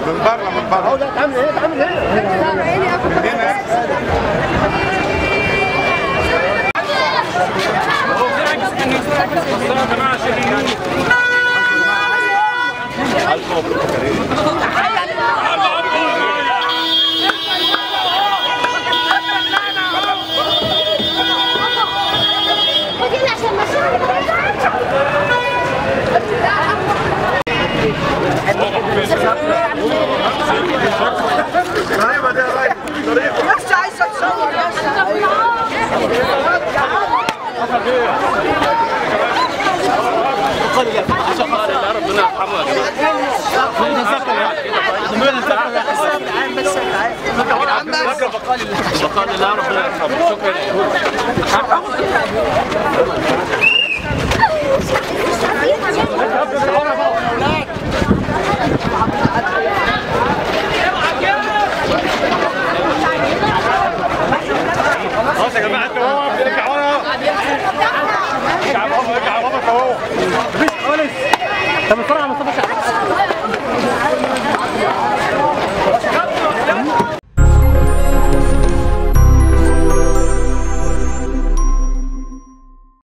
من بره من بره لا تعمل ايه تعمل ايه هنا قريبه دي يا راجل قريبه نفسي عايزه اتصور بقال الله ربنا يرحمه شكرا